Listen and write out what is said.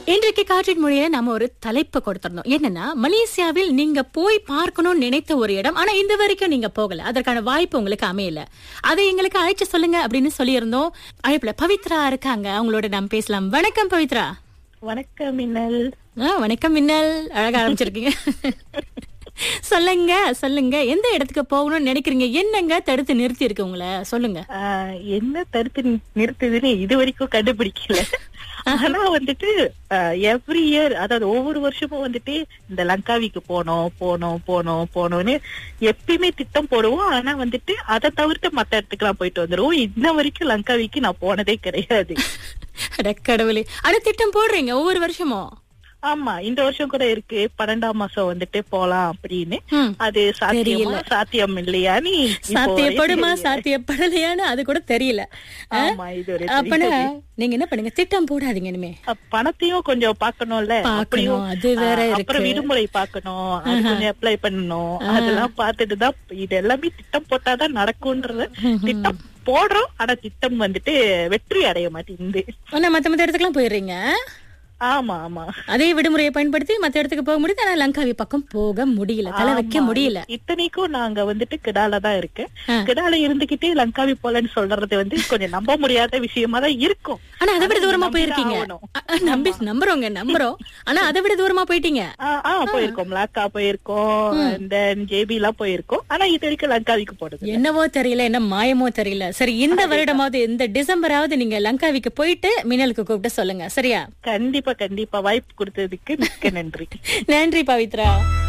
இன்றைக்கு காற்றின் மொழியில நாம ஒரு தலைப்பு கொடுத்திருந்தோம் என்னன்னா மலேசியாவில் நீங்க போய் பார்க்கணும்னு நினைத்த ஒரு இடம் ஆனா இந்த வரைக்கும் நீங்க போகல அதற்கான வாய்ப்பு உங்களுக்கு அமையல அதை எங்களுக்கு அழைச்சு சொல்லுங்க அப்படின்னு சொல்லியிருந்தோம் அழைப்புல பவித்ரா இருக்காங்க அவங்களோட நாம் பேசலாம் வணக்கம் பவித்ரா வணக்கம் மின்னல் ஆ, வணக்கம் மின்னல் அழகா ஆரம்பிச்சிருக்கீங்க சொல்லுங்க சொல்லுங்க எந்த இடத்துக்கு போகணும்னு நினைக்கிறீங்க என்னங்க தடுத்து நிறுத்தி இருக்கு உங்களை சொல்லுங்க ஆஹ், என்ன தடுத்து நி- நிறுத்துதுன்னு இது வரைக்கும் கண்டுபிடிக்கல ஆனா வந்துட்டு எவ்ரி இயர் அதாவது ஒவ்வொரு வருஷமும் வந்துட்டு இந்த லங்காவிக்கு போனோம் போனோம் போனோம் போனோம்னு எப்பயுமே திட்டம் போடுவோம் ஆனா வந்துட்டு அதை தவிர்த்து மத்த இடத்துக்குலாம் போயிட்டு வந்துருவோம் இன்ன வரைக்கும் லங்காவிக்கு நான் போனதே கிடையாது அட கடவுளே ஆனா திட்டம் போடுறீங்க ஒவ்வொரு வருஷமும் ஆமா இந்த வருஷம் கூட இருக்கு பன்னெண்டாம் மாசம் வந்துட்டு போலாம் அப்படின்னு ம். அது சாத்தியமா சாத்தியம் இல்லையான்னு இப்போ சாத்தியப்படுமா வரைக்கும் சாத்தியப்படலையான்னு அது கூட தெரியல ஆ? ஆமா இது ஒரு அப்பனா நீங்க என்ன பண்ணுங்க திட்டம் போடாதீங்க இனிமே அ, பணத்தையும் கொஞ்சம் பாக்கணும்ல பார்க்கணும், அப்படியும் அது வேற அ, இருக்கு. அப்புறம் விடுமுறை பாக்கணும் அது கொஞ்சம் அப்ளை பண்ணணும் அதெல்லாம் பார்த்துட்டு தான் இது எல்லாமே திட்டம் போட்டாதான் நடக்கும்ன்றது திட்டம் போடுறோம் ஆனா திட்டம் வந்துட்டு வெற்றி அடைய மாட்டேங்குது ஆனா மத்த மத்த இடத்துக்குலாம் போயிடுறீங்க ஆமா ஆமா அதே விடுமுறையை பயன்படுத்தி மத்த இடத்துக்கு போக முடியுது ஆனா லங்காவி பக்கம் போக முடியல தலை வைக்க ஆமா. முடியல இத்தனைக்கும் நாங்க வந்துட்டு கிடால தான் இருக்கேன் ஆ. கிடால இருந்துகிட்டே லங்காவி போலன்னு சொல்றது வந்து கொஞ்சம் நம்ப முடியாத விஷயமா தான் இருக்கும் ஆனா அதை விட ஆனா தூரமா நம்பிதான் போயிருக்கீங்க ஆகணும். அ, அ, நம்பி நம்புறோங்க நம்புறோம் ஆனா அதை விட தூரமா போயிட்டீங்க ஆ, ஆ போயிருக்கோம் லாக்கா போயிருக்கோம் தென் ஜேபி எல்லாம் போயிருக்கோம் ஆனா இது வரைக்கும் லங்காவிக்கு போடுது என்னவோ தெரியல என்ன மாயமோ தெரியல சரி இந்த வருடமாவது இந்த டிசம்பராவது நீங்க லங்காவிக்கு போயிட்டு மின்னலுக்கு கூப்பிட்டு சொல்லுங்க சரியா கண்டிப்பா கண்டிப்பா வாய்ப்பு கொடுத்ததுக்கு மிக்க நன்றி நன்றி பவித்ரா